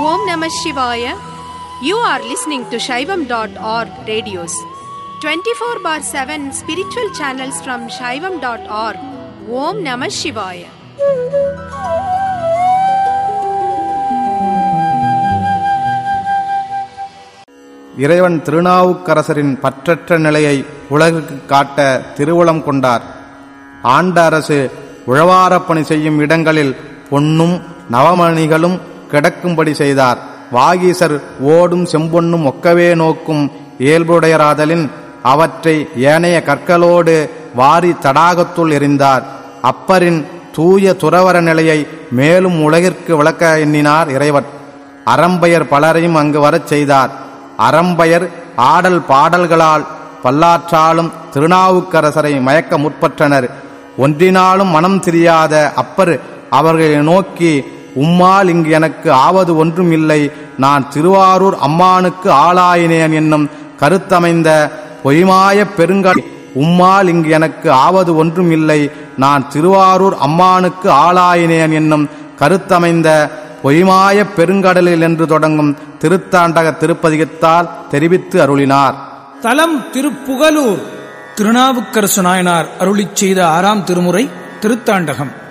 Om Namah Shivaya. You are listening to Shaivam.org radios. 24 bar 7 spiritual channels from Shaivam.org. Om Namah Shivaya. இறைவன் திருநாவுக்கரசரின் பற்றற்ற நிலையை உலகுக்கு காட்ட திருவுளம் கொண்டார் ஆண்ட அரசு உழவாரப்பணி செய்யும் இடங்களில் பொன்னும் நவமணிகளும் கிடக்கும்படி செய்தார் வாகீசர் ஓடும் செம்பொன்னும் ஒக்கவே நோக்கும் இயல்புடையராதலின் அவற்றை ஏனைய கற்களோடு வாரி தடாகத்துள் எறிந்தார் அப்பரின் தூய துறவர நிலையை மேலும் உலகிற்கு விளக்க எண்ணினார் இறைவன் அறம்பெயர் பலரையும் அங்கு வரச் செய்தார் அறம்பெயர் ஆடல் பாடல்களால் பல்லாற்றாலும் திருநாவுக்கரசரை மயக்க முற்பட்டனர் ஒன்றினாலும் மனம் தெரியாத அப்பர் அவர்களை நோக்கி உம்மால் இங்கு எனக்கு ஆவது ஒன்றும் இல்லை நான் திருவாரூர் அம்மானுக்கு ஆளாயினேன் என்னும் கருத்தமைந்த பொய்மாய பெருங்கல் உம்மால் இங்கு எனக்கு ஆவது ஒன்றும் இல்லை நான் திருவாரூர் அம்மானுக்கு ஆளாயினேன் என்னும் கருத்தமைந்த பொய்மாய பெருங்கடலில் என்று தொடங்கும் திருத்தாண்டக திருப்பதிகத்தால் தெரிவித்து அருளினார் தலம் திருப்புகலூர் திருநாவுக்கரசு நாயனார் அருளிச் செய்த ஆறாம் திருமுறை திருத்தாண்டகம்